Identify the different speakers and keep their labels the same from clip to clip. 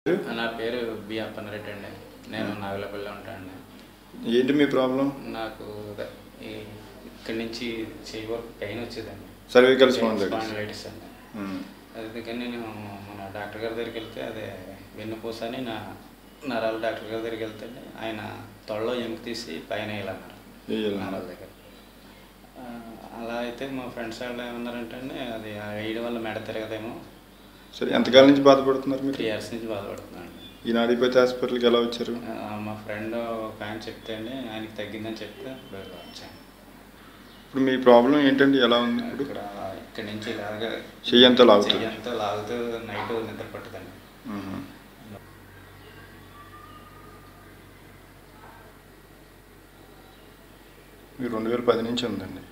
Speaker 1: నా పేరు బి అప్పనరెడ్డి అండి నేను నాగలపల్లిలో ఉంటానండి
Speaker 2: ఏంటి మీ ప్రాబ్లం
Speaker 1: నాకు అదే ఈ ఇక్కడి నుంచి చేయి వరకు పెయిన్ వచ్చేదండి
Speaker 2: సర్వికల్ స్పాండిలైటిస్
Speaker 1: స్పాండిలైటిస్ అండి అందుకని నేను మన డాక్టర్ గారి దగ్గరికి వెళ్తే అదే వెన్నుపూస అని నా నరాల డాక్టర్ గారి దగ్గరికి వెళ్తే ఆయన తొడలో ఎముక తీసి పైన వేయాలన్నారు
Speaker 2: వేయాలన్నారు.
Speaker 1: నరాల దగ్గర ఆ, అలా అయితే మా ఫ్రెండ్స్ వాళ్ళు ఏమన్నారంటే అండి అది ఆ వేయడం వల్ల మెడ తిరగదేమో
Speaker 2: సరే ఎంతకాలం నుంచి బాధపడుతున్నారు
Speaker 1: త్రీ
Speaker 2: మీరు
Speaker 1: ఇయర్స్ నుంచి బాధపడుతున్నాను
Speaker 2: ఈ నాడీపతి హాస్పిటల్కి ఎలా వచ్చారు
Speaker 1: ఆ, మా ఫ్రెండ్ ఒక ఆయన చెప్తే అండి ఆయనకి తగ్గిందని చెప్తే ఇప్పుడు వచ్చాను
Speaker 2: ఇప్పుడు మీ ప్రాబ్లం ఏంటండి ఎలా ఉంది ఇప్పుడు
Speaker 1: ఇక్కడ ఇక్కడ నుంచి ఇలాగా
Speaker 2: చెయ్యి అంతా లాగుతుంది.
Speaker 1: చెయ్యి అంతా లాగుతూ నైట్ నిద్ర పట్టదండి
Speaker 2: మ్మ్. మీరు రెండు వేల పది నుంచి ఉందండి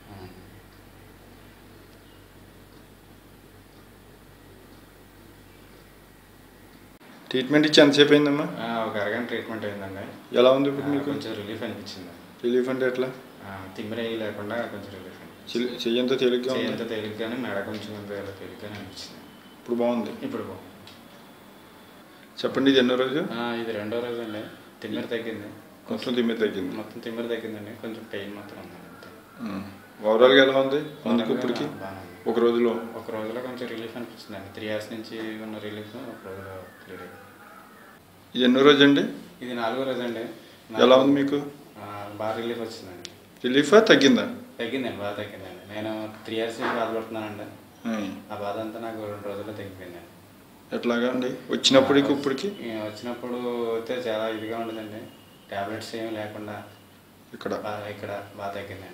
Speaker 2: ట్రీట్మెంట్ ఇచ్చి ఎంతసేపు అయిందమ్మా
Speaker 1: ఆ, ఒక అరగంట ట్రీట్మెంట్ అయిందండి
Speaker 2: ఎలా ఉంది ఇప్పుడు
Speaker 1: ఆ,
Speaker 2: మీకు
Speaker 1: కొంచెం రిలీఫ్ అనిపించింది
Speaker 2: రిలీఫ్ అంటే ఎట్లా
Speaker 1: తిమ్మిరి లేకుండా కొంచెం రిలీఫ్ అనిపించింది
Speaker 2: చెయ్యి- చెయ్యి అంతా తేలిగ్గా
Speaker 1: చెయ్యి
Speaker 2: ఉంది
Speaker 1: అంతా తేలిగ్గానే మెడ కొంచెం అంత తేలిగ్గానే అనిపించింది
Speaker 2: ఇప్పుడు బాగుంది
Speaker 1: ఇప్పుడు బాగుంది.
Speaker 2: చెప్పండి ఇది ఎన్నో రోజు
Speaker 1: ఆ, ఇది రెండో రోజు అండి తిమ్మిరి తగ్గింది
Speaker 2: కొంచెం తిమ్మి తగ్గింది
Speaker 1: మొత్తం తిమ్మిరి తగ్గిందండి కొంచెం పెయిన్ మాత్రం ఉందండి అంతే
Speaker 2: ఓవరాల్గా ఎలా ఉంది ముందుకు ఇప్పటికి
Speaker 1: బాగానే ఉంది.
Speaker 2: ఒక రోజులో
Speaker 1: ఒక రోజులో కొంచెం రిలీఫ్ అనిపిస్తుంది అండి త్రీ ఇయర్స్ నుంచి ఉన్న రిలీఫ్ ఒక రోజులో క్లియర్ అయింది
Speaker 2: ఇది ఎన్నో రోజు అండి
Speaker 1: ఇది నాలుగో రోజు అండి
Speaker 2: ఎలా ఉంది మీకు
Speaker 1: ఆ, బాగా రిలీఫ్ వచ్చిందండి
Speaker 2: రిలీఫా తగ్గిందా
Speaker 1: తగ్గిందండి బాగా తగ్గిందండి నేను త్రీ ఇయర్స్ నుంచి బాధపడుతున్నానండి
Speaker 2: ఉమ్.
Speaker 1: ఆ బాధ అంతా నాకు రెండు రోజుల్లో తగ్గిపోయిందండి
Speaker 2: ఎట్లాగా అండి వచ్చినప్పటికి ఇప్పటికి
Speaker 1: ఈ వచ్చినప్పుడు అయితే చాలా ఇదిగా ఉండదండి ట్యాబ్లెట్స్ ఏమి లేకుండా
Speaker 2: ఇక్కడ
Speaker 1: బాగా ఇక్కడ బాగా తగ్గిందండి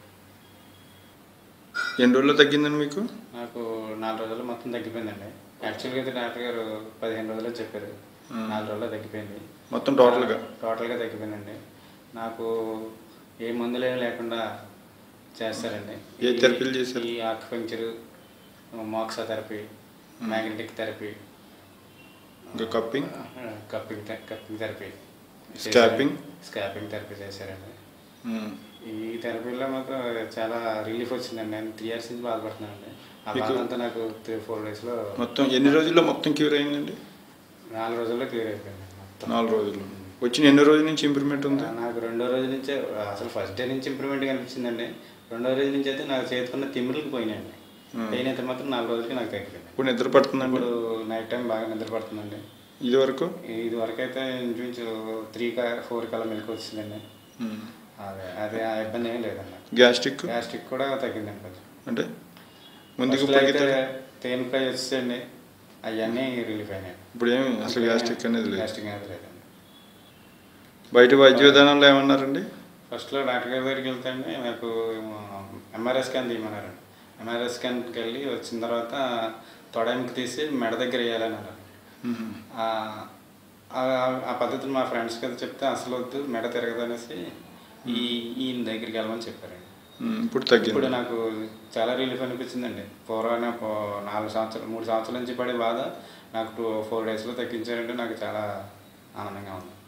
Speaker 2: ఎన్ని రోజుల్లో తగ్గిందండి మీకు
Speaker 1: నాకు నాలుగు రోజులు మొత్తం తగ్గిపోయిందండి యాక్చువల్గా అయితే డాక్టర్ గారు పదిహేను రోజులు చెప్పారు
Speaker 2: మ్మ్.
Speaker 1: నాలుగు రోజుల్లో తగ్గిపోయింది
Speaker 2: మొత్తం టోటల్గా
Speaker 1: టోటల్గా తగ్గిపోయిందండి నాకు ఏ మందులేం లేకుండా చేస్తారండి
Speaker 2: ఏ థెరపీలు చేశారు?
Speaker 1: ఈ acupuncture moxa therapy magnetic therapy
Speaker 2: ఇంకా కప్పింగ్
Speaker 1: కప్పింగ్ థె- cupping therapy
Speaker 2: Scalping?
Speaker 1: Scalping therapy చేశారండి
Speaker 2: ఉమ్.
Speaker 1: ఈ థెరపీలో మాత్రం చాలా రిలీఫ్ వచ్చిందండి నేను త్రీ ఇయర్స్ నుంచి బాధపడుతున్నానండి ఆ బాధ
Speaker 2: మీకు-
Speaker 1: అంతా నాకు త్రీ ఫోర్ డేస్లో
Speaker 2: మొత్తం ఎన్ని రోజుల్లో మొత్తం క్యూర్ అయిందండి
Speaker 1: నాలుగు రోజుల్లో క్లియర్ అయిపోయింది మొత్తం
Speaker 2: నాలుగు రోజులు వచ్చిన ఎన్ని రోజుల నుంచి ఇంప్రూవ్మెంట్ ఉంది
Speaker 1: నాకు రెండో రోజు నుంచే అసలు ఫస్ట్ డే నుంచి ఇంప్రూవ్మెంట్ కనిపించిందండి రెండో రోజు నుంచి అయితే నాకు చేతుకున్న తిమ్మిరికి పోయినాయండి
Speaker 2: Hmm.
Speaker 1: పెయిన్ అయితే మాత్రం నాలుగు రోజులకి నాకు తగ్గిపోయింది
Speaker 2: ఇప్పుడు నిద్ర పడుతుందండి
Speaker 1: ఇప్పుడు నైట్ టైం బాగా నిద్ర పడుతుందండి
Speaker 2: ఇది వరకు
Speaker 1: ఇది వరకు అయితే ఇంచుమించు త్రీ కా ఫోర్ కల్లా మెలకు వచ్చిందండి
Speaker 2: ఉమ్.
Speaker 1: అదే అదే ఆ ఇబ్బంది ఏం లేదండి
Speaker 2: గ్యాస్ట్రిక్
Speaker 1: గ్యాస్ట్రిక్ కూడా తగ్గిందండి కొంచెం
Speaker 2: అంటే ముందుకు
Speaker 1: First లో అయితే
Speaker 2: ఇప్పటికి
Speaker 1: తేనికాయ వచ్చేయండి అవన్నీ రిలీఫ్ అయినాయి
Speaker 2: ఇప్పుడు ఏమి అసలు గ్యాస్ట్రిక్ అనేది లేదు
Speaker 1: గ్యాస్ట్రిక్ అనేది లేదండి
Speaker 2: బయట వైద్య విధానాలు ఏమన్నారండి
Speaker 1: ఫస్ట్లో డాక్టర్ గారి దగ్గరికి వెళ్తే అండి నాకు ఎంఆర్ఐ స్కాన్ తీయమన్నారండి ఎంఆర్ఐ స్కాన్కి వెళ్ళి వచ్చిన తర్వాత తొడెంకి తీసి మెడ దగ్గర వేయాలని అన్నారు
Speaker 2: ఉమ్.
Speaker 1: ఆ- ఆ- ఆ పద్ధతిని మా ఫ్రెండ్స్ కదా చెప్తే అసలు వద్దు మెడ తిరగదు అనేసి ఈ ఈయన దగ్గరికి వెళ్ళమని చెప్పారండి
Speaker 2: ఉమ్. ఇప్పుడు
Speaker 1: ఇప్పుడు
Speaker 2: తగ్గింది
Speaker 1: నాకు చాలా రిలీఫ్ అనిపించిందండి పూర్వనే పో- నాలుగు సంవత్సరాలు మూడు సంవత్సరాల నుంచి పడే బాధ నాకు టూ ఫోర్ డేస్లో తగ్గించారంటే నాకు చాలా ఆనందంగా ఉంది